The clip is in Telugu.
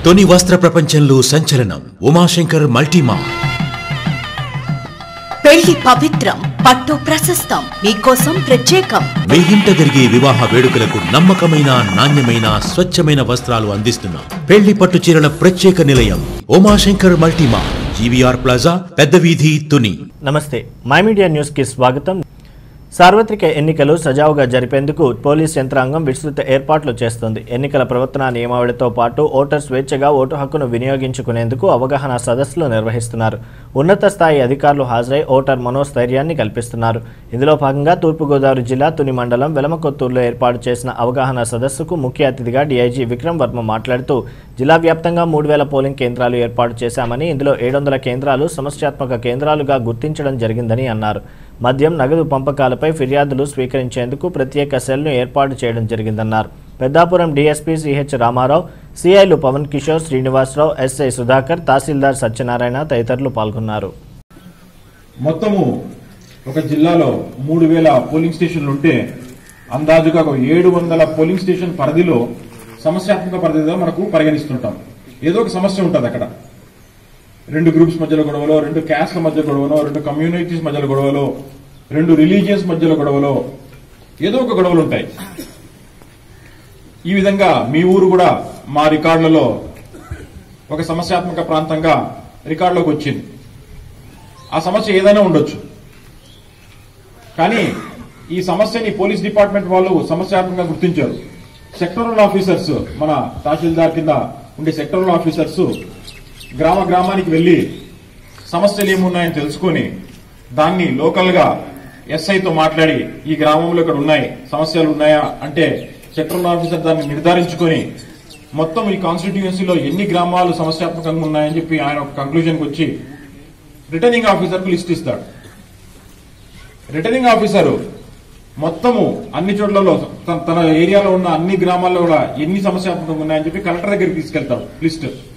తొని వస్త్ర ప్రపంచంలో సంచలనం ఉమాశంకర్ మల్టీమా పెళ్లి పవిత్రం పట్టు ప్రశస్తం మీకోసం ప్రత్యేకం మీ ఇంట జరిగే వివాహ వేడుకలకు నమ్మకమైన నాణ్యమైన స్వచ్ఛమైన వస్త్రాలు అందిస్తున్నాం పెళ్లి పట్టు చీరల ప్రత్యేక నిలయం ఉమాశంకర్ మల్టీమా జీవీఆర్ ప్లాజా పెద్ద వీధి తుని నమస్తే మై మీడియా న్యూస్కి స్వాగతం సార్వత్రిక ఎన్నికలు సజావుగా జరిపేందుకు పోలీస్ యంత్రాంగం విస్తృత ఏర్పాట్లు చేస్తుంది ఎన్నికల ప్రవర్తన నియమావళితో పాటు ఓటర్ స్వేచ్ఛగా ఓటు హక్కును వినియోగించుకునేందుకు అవగాహన సదస్సులు నిర్వహిస్తున్నారు ఉన్నత స్థాయి అధికారులు హాజరై ఓటర్ మనోస్థైర్యాన్ని కల్పిస్తున్నారు ఇందులో భాగంగా తూర్పుగోదావరి జిల్లా తుని మండలం వెలమకొత్తూరులో ఏర్పాటు చేసిన అవగాహన సదస్సుకు ముఖ్య అతిథిగా డీఐజీ విక్రమ్ వర్మ మాట్లాడుతూ జిల్లా వ్యాప్తంగా మూడు వేల పోలింగ్ కేంద్రాలు ఏర్పాటు చేశామని ఇందులో ఏడు వందల కేంద్రాలు సమస్యాత్మక కేంద్రాలుగా గుర్తించడం జరిగిందని అన్నారు మద్యం నగదు పంపకాలపై ఫిర్యాదులు స్వీకరించేందుకు ప్రత్యేక సెల్ను ఏర్పాటు చేయడం జరిగిందన్నారు పెద్దాపురం డీఎస్పీ సిహెచ్ రామారావు సిఐలు పవన్ కిషోర్ శ్రీనివాసరావు ఎస్ఐ సుధాకర్ తహసీల్దార్ సత్యనారాయణ తదితరులు పాల్గొన్నారు మొత్తము ఒక జిల్లాలో మూడు వేల పోలింగ్ స్టేషన్లు ఉంటే అందాజుగా ఒక ఏడు వందల పోలింగ్ స్టేషన్ పరిధిలో సమస్యాత్మక పరిధిగా మనకు పరిగణిస్తుంటాం ఏదో ఒక సమస్య ఉంటుంది అక్కడ రెండు గ్రూప్స్ మధ్యలో గొడవలో రెండు క్యాస్ట్ల మధ్య గొడవలో రెండు కమ్యూనిటీస్ మధ్యలో గొడవలో రెండు రిలీజియన్స్ మధ్యలో గొడవలో ఏదో ఒక గొడవలు ఉంటాయి ఈ విధంగా మీ ఊరు కూడా మా రికార్డులలో ఒక సమస్యాత్మక ప్రాంతంగా రికార్డులోకి వచ్చింది ఆ సమస్య ఏదైనా ఉండొచ్చు కానీ ఈ సమస్యని పోలీస్ డిపార్ట్మెంట్ వాళ్ళు సమస్యాత్మకంగా గుర్తించారు సెక్టరల్ ఆఫీసర్స్ మన తహసీల్దార్ కింద ఉండే సెక్టరల్ ఆఫీసర్స్ గ్రామ గ్రామానికి వెళ్లి సమస్యలు ఏమున్నాయని తెలుసుకొని దాన్ని లోకల్ గా ఎస్ఐతో మాట్లాడి ఈ గ్రామంలో ఇక్కడ ఉన్నాయి సమస్యలు ఉన్నాయా అంటే సెక్టరల్ ఆఫీసర్ దాన్ని నిర్ధారించుకొని మొత్తం ఈ కాన్స్టిట్యుయెన్సీలో ఎన్ని గ్రామాలు సమస్యాత్మకంగా ఉన్నాయని చెప్పి ఆయన ఒక కంక్లూజన్కి వచ్చి రిటర్నింగ్ ఆఫీసర్కు లిస్ట్ ఇస్తాడు రిటర్నింగ్ ఆఫీసరు మొత్తము అన్ని చోట్లలో తన- తన ఏరియాలో ఉన్న అన్ని గ్రామాల్లో కూడా ఎన్ని సమస్యాత్మకంగా ఉన్నాయని చెప్పి కలెక్టర్ దగ్గరికి తీసుకెళ్తాడు లిస్ట్